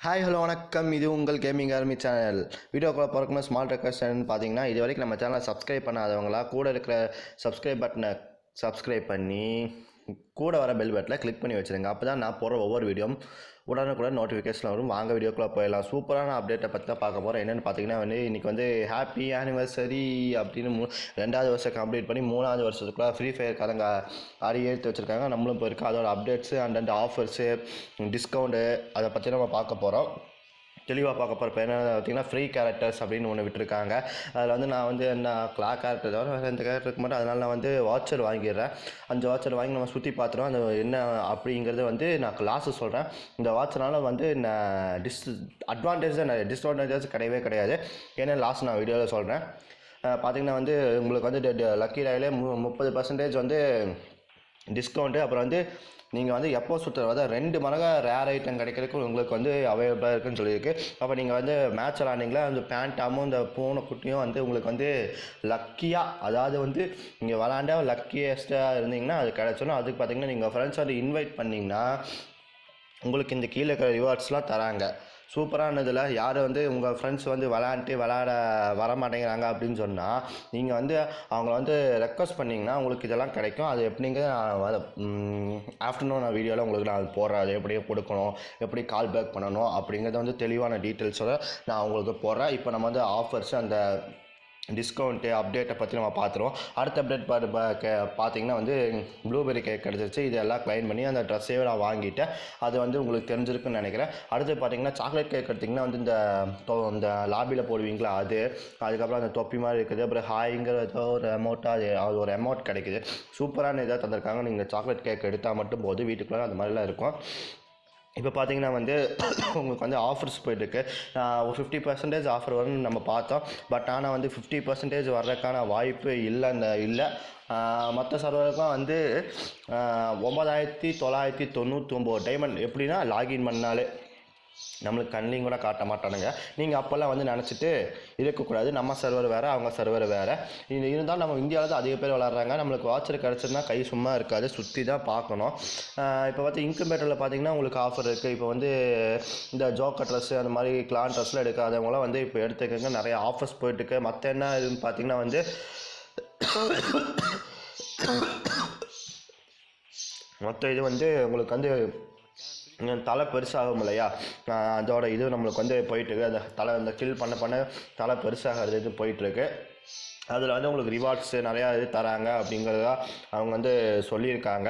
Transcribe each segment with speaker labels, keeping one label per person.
Speaker 1: Hi hello வணக்கம் இது உங்கள் கேமிங் ஆர்மி சேனல் வீடியோக்குள்ள பிறக்கணும் ஸ்மால் ரெக்வஸ்ட் பார்த்தீங்கன்னா இது வரைக்கும் நம்ம சேனலை சப்ஸ்கிரைப் பண்ணாதவங்களா கூட இருக்கிற சப்ஸ்கிரைப் பட்டனை சப்ஸ்கிரைப் பண்ணி கூட வர பெல் பட்டனை கிளிக் பண்ணி வச்சுருங்க அப்போ தான் நான் போகிற ஒவ்வொரு வீடியோவும் உடனுக்குடன் நோட்டிஃபிகேஷன் வரும் வாங்க வீடியோக்குள்ளே போயிடலாம் சூப்பரான அப்டேட்டை பற்றி தான் பார்க்க போகிறோம் என்னென்னு பார்த்தீங்கன்னா வந்து இன்றைக்கி வந்து ஹாப்பி ஆனிவர்சரி அப்படின்னு மூ ரெண்டாவது வருஷம் கம்ப்ளீட் பண்ணி மூணாவது வருஷத்துக்குள்ள ஃப்ரீ ஃபயர் காரங்க ஆடி எடுத்து வச்சுருக்காங்க நம்மளும் போயிருக்கோம் அதோட updates and and offers discount அதை பற்றி நம்ம பார்க்க போகிறோம் தெளிவாக பார்க்க போகிறப்ப என்ன பார்த்தீங்கன்னா ஃப்ரீ கேரக்டர்ஸ் அப்படின்னு ஒன்று விட்டுருக்காங்க அதில் வந்து நான் வந்து என்ன கிளா கேரக்டர் தவிர வேறு எந்த கேரக்டர் இருக்க மாட்டேன் அதனால் நான் வந்து வாட்சர் வாங்கிடுறேன் அந்த வாட்சர் வாங்கி நம்ம சுற்றி பார்த்துருவோம் அந்த என்ன அப்படிங்கிறது வந்து நான் கிளாஸு சொல்கிறேன் இந்த வாட்சனால வந்து நான் டிஸ் அட்வான்டேஜ் தான் டிஸ்அட்வான்டேஜஸ் கிடையவே கிடையாது ஏன்னா லாஸ்ட் நான் வீடியோவில் சொல்கிறேன் பார்த்தீங்கன்னா வந்து உங்களுக்கு வந்து லக்கி ராயிலே மு முப்பது பர்சன்டேஜ் வந்து டிஸ்கவுண்ட்டு அப்புறம் வந்து நீங்கள் வந்து எப்போ சுற்றுற அதாவது ரெண்டு மடங்கா ரேர் ஐட்டம் கிடைக்கிறதுக்கு உங்களுக்கு வந்து அவைலபிளாக இருக்குன்னு சொல்லியிருக்கு அப்போ நீங்கள் வந்து மேட்ச் விளாண்டிங்களா அந்த பேண்டாமும் இந்த பூனை குட்டியும் வந்து உங்களுக்கு வந்து லக்கியாக அதாவது வந்து நீங்கள் விளாண்டா லக்கியஸ்ட்டாக இருந்தீங்கன்னா அது கிடச்சிடும் அதுக்கு பார்த்தீங்கன்னா நீங்கள் ஃப்ரெண்ட்ஸ் வந்து இன்வைட் பண்ணிங்கன்னா உங்களுக்கு இந்த கீழே இருக்கிற ரிவார்ட்ஸ்லாம் தராங்க சூப்பரானதில் யார் வந்து உங்கள் ஃப்ரெண்ட்ஸ் வந்து விளாண்டுட்டு விளாட வர மாட்டேங்கிறாங்க அப்படின்னு சொன்னால் நீங்கள் வந்து அவங்கள வந்து ரெக்வஸ்ட் பண்ணிங்கன்னா உங்களுக்கு இதெல்லாம் கிடைக்கும் அது எப்படிங்க ஆஃப்டர்நூன் நான் வீடியோவில் உங்களுக்கு நான் அது போடுறேன் அது எப்படி கொடுக்கணும் எப்படி கால் பேக் பண்ணணும் அப்படிங்கிறத வந்து தெளிவான டீட்டெயில்ஸோட நான் உங்களுக்கு போடுறேன் இப்போ நம்ம வந்து ஆஃபர்ஸ் அந்த டிஸ்கவுண்ட்டு அப்டேட்டை பற்றி நம்ம பார்த்துருவோம் அடுத்த அப்டேட் பார்த்து பா கே பார்த்தீங்கன்னா வந்து ப்ளூபெரி கேக் கிடச்சிருச்சு இதெல்லாம் க்ளைம் பண்ணி அந்த ட்ரெஸ்ஸே நான் வாங்கிட்டேன் அது வந்து உங்களுக்கு தெரிஞ்சிருக்குன்னு நினைக்கிறேன் அடுத்து பார்த்தீங்கன்னா சாக்லேட் கேக் எடுத்திங்கன்னா வந்து இந்த தொ இந்த லாபியில் போடுவீங்களா அது அதுக்கப்புறம் அந்த தொப்பி மாதிரி இருக்குது அப்புறம் ஹாய்ங்கிற ஏதோ ஒரு அமௌண்ட்டாக அது அது ஒரு அமௌண்ட் கிடைக்குது சூப்பரான இதாக தந்திருக்காங்க நீங்கள் சாக்லேட் கேக் எடுத்தால் மட்டும் போது வீட்டுக்குள்ளே அந்த மாதிரிலாம் இருக்கும் இப்போ பார்த்தீங்கன்னா வந்து உங்களுக்கு வந்து ஆஃபர்ஸ் போயிட்டுருக்கு ஒரு ஃபிஃப்டி பர்சன்டேஜ் ஆஃபர் வரும்னு நம்ம பார்த்தோம் பட் ஆனால் வந்து ஃபிஃப்டி பர்சன்டேஜ் வர்றதுக்கான வாய்ப்பு இல்லை அந்த இல்லை மற்ற சர்வருக்கும் வந்து ஒம்பதாயிரத்தி தொள்ளாயிரத்தி தொண்ணூற்றி ஒம்பது டைமண்ட் எப்படின்னா லாகின் பண்ணாலே நம்மளுக்கு கண்ணிலையும் கூட காட்ட மாட்டானுங்க நீங்கள் அப்போல்லாம் வந்து நினச்சிட்டு இருக்கக்கூடாது நம்ம சர்வர் வேறு அவங்க சர்வர் வேறு இது இருந்தாலும் நம்ம இந்தியாவில் தான் அதிக பேர் விளாட்றாங்க நம்மளுக்கு வாட்சர் கிடச்சிருந்தா கை சும்மா இருக்காது சுற்றி தான் பார்க்கணும் இப்போ பார்த்து இன்குபேட்டரில் பார்த்தீங்கன்னா உங்களுக்கு ஆஃபர் இருக்குது இப்போ வந்து இந்த ஜோக்கர் ட்ரெஸ்ஸு அந்த மாதிரி கிளான் ட்ரெஸ்லாம் எடுக்காதவங்களாம் வந்து இப்போ எடுத்துக்கங்க நிறைய ஆஃபர்ஸ் போயிட்டுருக்கு மற்ற என்ன இதுன்னு பார்த்தீங்கன்னா வந்து மொத்த இது வந்து உங்களுக்கு வந்து தலை பெருசாகும் இல்லையா அதோட இது நம்மளுக்கு வந்து போயிட்டுருக்கு அந்த தலை அந்த கில் பண்ண பண்ண தலை பெருசாகிறது இது போயிட்டுருக்கு அதில் வந்து உங்களுக்கு ரிவார்ட்ஸு நிறையா இது தராங்க அப்படிங்கிறதா அவங்க வந்து சொல்லியிருக்காங்க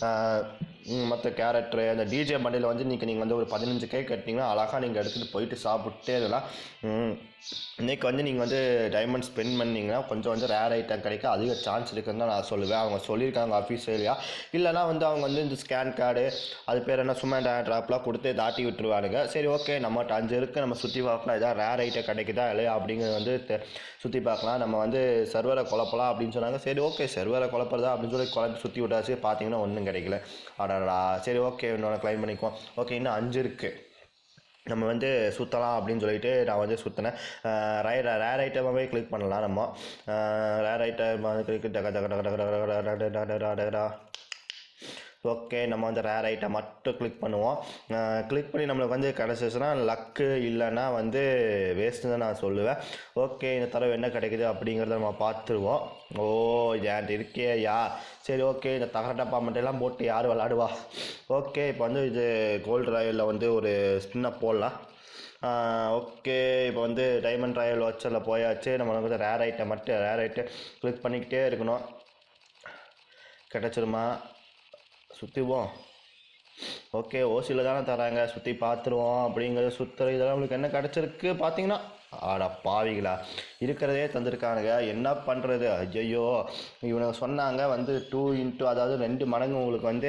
Speaker 1: மற்ற கேரக்டரு அந்த டிஜே பண்டில் வந்து இன்றைக்கி நீங்கள் வந்து ஒரு பதினஞ்சு கேக் கட்டினீங்கன்னா அழகாக நீங்கள் எடுத்துகிட்டு போயிட்டு சாப்பிட்டே இதெல்லாம் இன்றைக்கி வந்து நீங்கள் வந்து டைமண்ட் ஸ்பெண்ட் பண்ணிங்கன்னா கொஞ்சம் வந்து ரேர் ஐட்டம் கிடைக்க அதிக சான்ஸ் இருக்குன்னு தான் நான் சொல்லுவேன் அவங்க சொல்லியிருக்காங்க அஃபீஷியலியாக இல்லைனா வந்து அவங்க வந்து இந்த ஸ்கேன் கார்டு அது பேர் என்ன சும்மா ட்ராப்லாம் கொடுத்து தாட்டி விட்டுருவானுங்க சரி ஓகே நம்மகிட்ட அஞ்சு இருக்குது நம்ம சுற்றி பார்க்கலாம் இதாக ரேர் ஐட்டம் கிடைக்குதா இல்லையா அப்படிங்கிறது வந்து சுற்றி பார்க்கலாம் நம்ம வந்து சர்வரை குழப்பலாம் அப்படின்னு சொன்னாங்க சரி ஓகே சர்வரை குழப்பறதா அப்படின்னு சொல்லி குழப்பி சுற்றி விட்டாச்சு பார்த்தீங்கன்னா ஒன்றும் கிடைக்கல அடடா சரி ஓகே இன்னொன்று க்ளைம் பண்ணிக்குவோம் ஓகே இன்னும் அஞ்சு இருக்குது நம்ம வந்து சுற்றலாம் அப்படின்னு சொல்லிட்டு நான் வந்து சுற்றினேன் ரே ரேர் ஐட்டமாகவே கிளிக் பண்ணலாம் நம்ம ரேர் ஐட்டம் கிளிக் டக டக டக டக டக டக டக டக ஓகே நம்ம வந்து ரேர் ஐட்டம் மட்டும் கிளிக் பண்ணுவோம் கிளிக் பண்ணி நம்மளுக்கு வந்து கிடச்சிச்சுன்னா லக்கு இல்லைன்னா வந்து வேஸ்ட்டு தான் நான் சொல்லுவேன் ஓகே இந்த தடவை என்ன கிடைக்குது அப்படிங்கிறத நம்ம பார்த்துருவோம் ஓ ஏன் இருக்கே யா சரி ஓகே இந்த தகர டப்பா மட்டும் போட்டு யார் விளாடுவா ஓகே இப்போ வந்து இது கோல்டு ராயலில் வந்து ஒரு ஸ்பின்னை போடலாம் ஓகே இப்போ வந்து டைமண்ட் ராயல் வாட்சரில் போயாச்சு நம்ம வந்து ரேர் ஐட்டம் மட்டும் ரேர் ஐட்டம் கிளிக் பண்ணிக்கிட்டே இருக்கணும் கிடச்சிருமா சுற்றிவோம் ஓகே ஓசியில் தானே தராங்க சுற்றி பார்த்துருவோம் அப்படிங்கிறத சுற்றுற இதெல்லாம் உங்களுக்கு என்ன கிடச்சிருக்கு பார்த்தீங்கன்னா ஆடா பாவிகளா இருக்கிறதே தந்திருக்கானுங்க என்ன பண்ணுறது ஐயோ இவனுங்க சொன்னாங்க வந்து டூ இன்ட்டு அதாவது ரெண்டு மடங்கு உங்களுக்கு வந்து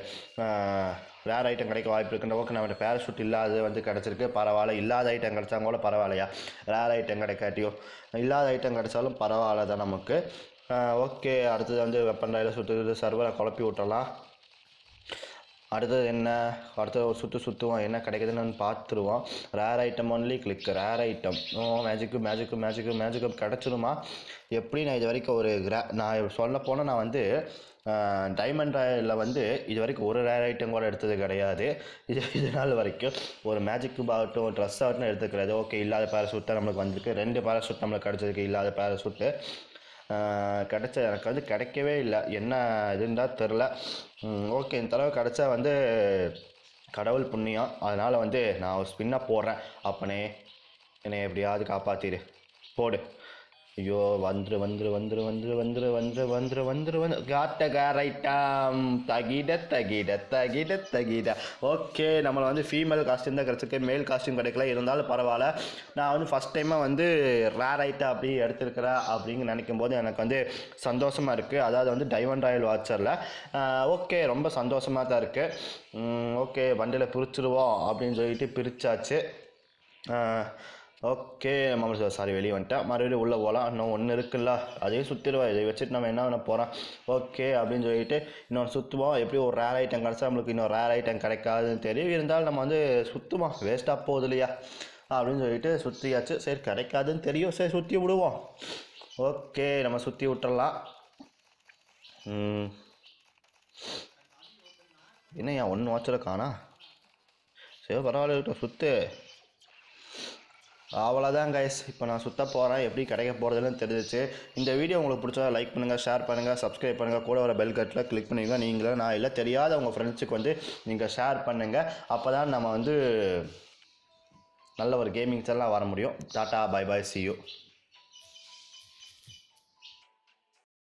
Speaker 1: ரேர் ஐட்டம் கிடைக்க வாய்ப்பு இருக்குன்ற ஓகே நம்மகிட்ட பேராஷூட் இல்லாத வந்து கிடச்சிருக்கு பரவாயில்ல இல்லாத ஐட்டம் கிடச்சாங்க கூட பரவாயில்லையா ரேர் ஐட்டம் கிடைக்காட்டியோ இல்லாத ஐட்டம் கிடைச்சாலும் பரவாயில்ல தான் நமக்கு ஓகே அடுத்தது வந்து வெப்பன் ராயில் சுற்றுறது சர்வரை குழப்பி விட்டலாம் அடுத்தது என்ன அடுத்தது ஒரு சுற்று சுற்றுவோம் என்ன கிடைக்குதுன்னு பார்த்துருவோம் rare item only click rare item oh magic magic magic magic கிடச்சிருமா எப்படி நான் இது வரைக்கும் ஒரு கிரா நான் சொல்ல போனால் நான் வந்து டைமண்ட் ராயலில் வந்து இது வரைக்கும் ஒரு ரேர் ஐட்டம் கூட எடுத்தது கிடையாது இது இது நாள் வரைக்கும் ஒரு மேஜிக் கியூப் ஆகட்டும் ட்ரெஸ் ஆகட்டும் எடுத்துக்கிறது ஓகே இல்லாத பேராசூட் தான் நம்மளுக்கு வந்திருக்கு ரெண்டு பேராசூட் நம்மளுக்கு கிடச்சிருக்கு இல்லாத பேராசூட்டு கிடச்ச எனக்கு வந்து கிடைக்கவே இல்லை என்ன இதுன்றா தெரில ஓகே இந்த தடவை கிடச்சா வந்து கடவுள் புண்ணியம் அதனால் வந்து நான் ஒரு ஸ்பின்னாக போடுறேன் அப்பனே என்னை எப்படியாவது காப்பாற்றிடு போடு ஐயோ வந்துரு வந்துரு வந்துரு வந்துரு வந்துரு வந்துரு வந்துரு வந்துரு வந்து காட்ட காரைட்டாம் தகிட தகிட தகிட தகிட ஓகே நம்மளை வந்து ஃபீமேல் காஸ்டியூம் தான் கிடச்சிருக்கு மேல் காஸ்டியூம் கிடைக்கல இருந்தாலும் பரவாயில்ல நான் வந்து ஃபஸ்ட் டைமாக வந்து ரேர் ஐட்டம் அப்படி எடுத்திருக்கிறேன் அப்படின்னு நினைக்கும் போது எனக்கு வந்து சந்தோஷமாக இருக்குது அதாவது வந்து டைமண்ட் ராயல் வாட்சரில் ஓகே ரொம்ப சந்தோஷமாக தான் இருக்குது ஓகே வண்டியில் பிரிச்சிருவோம் அப்படின்னு சொல்லிட்டு பிரித்தாச்சு ஓகே நம்ம சாரி வெளியே வந்துட்டேன் மறுபடியும் உள்ளே போகலாம் இன்னும் ஒன்று இருக்குல்ல அதையும் சுற்றிடுவோம் இதை வச்சுட்டு நம்ம என்ன பண்ண போகிறோம் ஓகே அப்படின்னு சொல்லிட்டு இன்னொன்று சுற்றுவோம் எப்படி ஒரு ரேர் ஐட்டம் கிடச்சா நம்மளுக்கு இன்னொரு ரேர் ஐட்டம் கிடைக்காதுன்னு தெரியும் இருந்தாலும் நம்ம வந்து சுற்றுவோம் வேஸ்ட்டாக போகுது இல்லையா அப்படின்னு சொல்லிட்டு சுற்றியாச்சு சரி கிடைக்காதுன்னு தெரியும் சரி சுற்றி விடுவோம் ஓகே நம்ம சுற்றி விட்டுறலாம் ம். என்ன ஏன் ஒன்று வாட்சில் காணா சரி பரவாயில்ல இருக்கட்டும் சுற்று அவ்வளோதான் கைஸ் இப்போ நான் சுத்த போகிறேன் எப்படி கிடைக்க போகிறதுன்னு தெரிஞ்சிச்சு இந்த வீடியோ உங்களுக்கு பிடிச்சா லைக் பண்ணுங்கள் ஷேர் பண்ணுங்கள் சப்ஸ்கிரைப் பண்ணுங்கள் கூட வர பெல் கட்டில் கிளிக் பண்ணுவீங்க நீங்களும் நான் இல்லை தெரியாத உங்கள் ஃப்ரெண்ட்ஸுக்கு வந்து நீங்கள் ஷேர் பண்ணுங்கள் அப்போ தான் நம்ம வந்து நல்ல ஒரு கேமிங்ஸ் எல்லாம் வர முடியும் tata bye bye see you